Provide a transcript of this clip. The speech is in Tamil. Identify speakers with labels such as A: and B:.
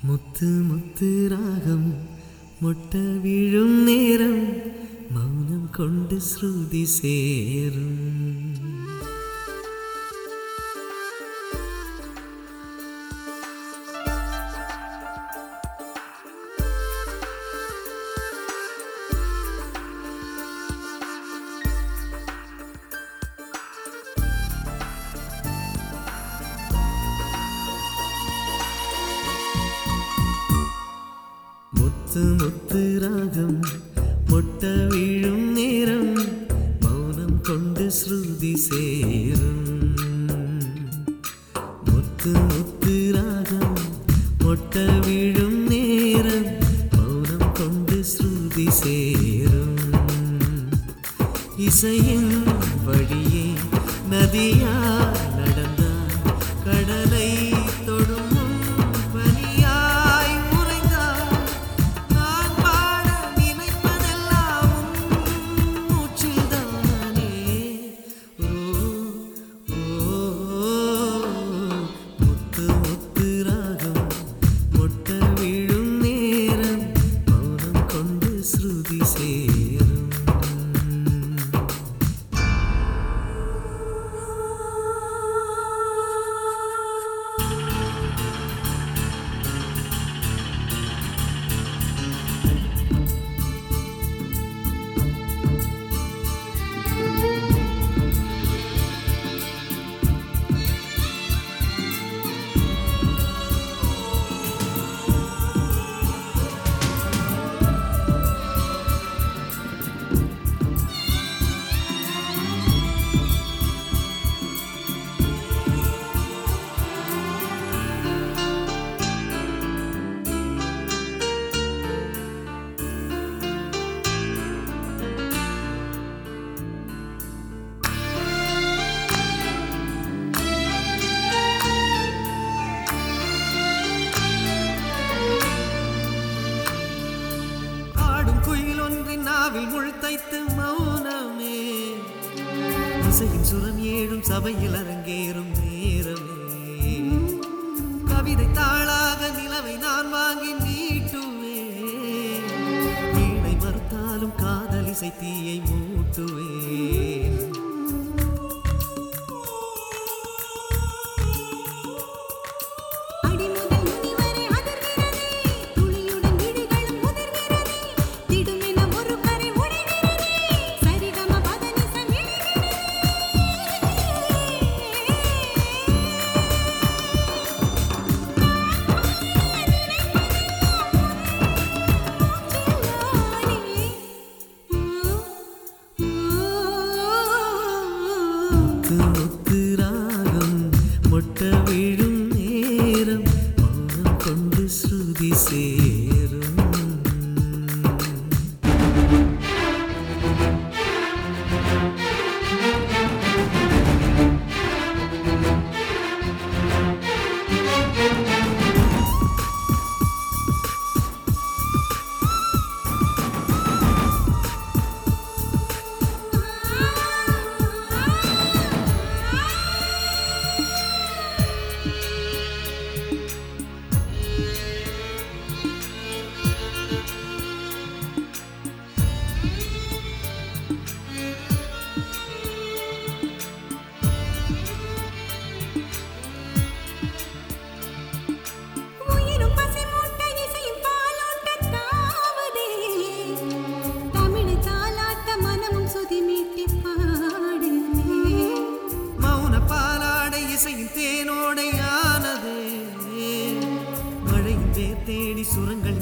A: முத்து முத்து ராகம் முட்ட விழும் நேரம் மௌனம் கொண்டு ஸ்ருதி சேரும் முத்து முத்து ராகம் முட்ட வீழும் நேரம் மௌனம் கொண்டு ஸ்ருதி சேரும் முத்து முத்து ராகம் முட்ட வீழும் நேரம் மௌனம் கொண்டு ஸ்ருதி சேரும் இசையின் வழியே நதியா நடந்தார் கடலை தொடும் பனியாய் உறைந்தார் நான் பாட நினைப்பதெல்லாம் உன் மூச்சில்தானே ஓ ஓ முத்து முத்து ராகம் மொட்ட விழும் நேரம் மௌனம் கொண்டு ஸ்ருதி சேரும் ஆடும் குயில் ஒன்றின் நாவில் முள் தைத்து மௌனமே இசையின் சுரம் ஏழும் சபையில் அரங்கேறும் நேரமே கவிதை தாளாக நிலவை நான் வாங்கி நீட்டுவேன் வீணை மறுத்தாலும் காதல் இசை தீயை மூட்டுவேன்
B: அடிமுதல் நுனி வரை அதிர்கிறதே துளியுடன் விழிகளும் உதிர்கிறதே திடுமென ஒரு கரை உடைகிறதே சரிகம பதனிசம்
A: முத்து முத்து ராகம் மொட்ட விழும் நேரம் மௌனம் கொண்டு ஸ்ருதி சேரும்
B: உயிரும் பசி மூட்ட இசையும் பாலோட்ட தாவதே தமிழை தாலாட்ட மனமும் சுதி மீட்டி பாடுதே
A: மௌன பாலாடை இசையின் தேனோடையானது மழையின் வேர் தேடி சுரங்கள்